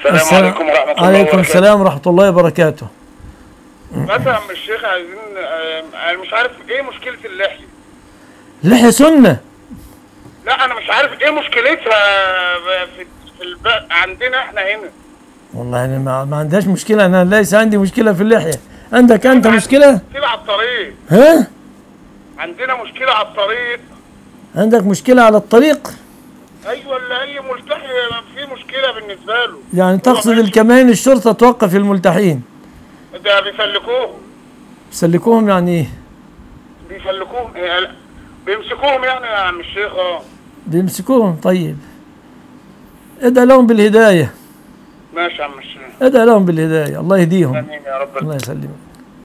السلام عليكم ورحمة الله عليكم وبركاته. السلام ورحمة الله وبركاته مثلا يا عم الشيخ عايزين آه، انا مش عارف ايه مشكلة اللحية لحية سنة لا انا مش عارف ايه مشكلتها في في الب... عندنا احنا هنا والله أنا ما, ما عندهاش مشكلة أنا ليس عندي مشكلة في اللحية عندك أنت مشكلة مشكلة على الطريق ها عندنا مشكلة على الطريق عندك مشكلة على الطريق ايوه اللي اي ملتحي في مشكلة بالنسبة له يعني هو تقصد ماشي. الكمان الشرطة توقف الملتحين ده بيسلكوهم يسلكوهم يعني إيه بيسلكوهم إيه، لا، بيمسكوهم يعني يا عم الشيخ اه بيمسكوهم طيب ادعى لهم بالهداية ماشي يا عم الشيخ ادعى لهم بالهداية الله يهديهم امين يا رب الله يسلمك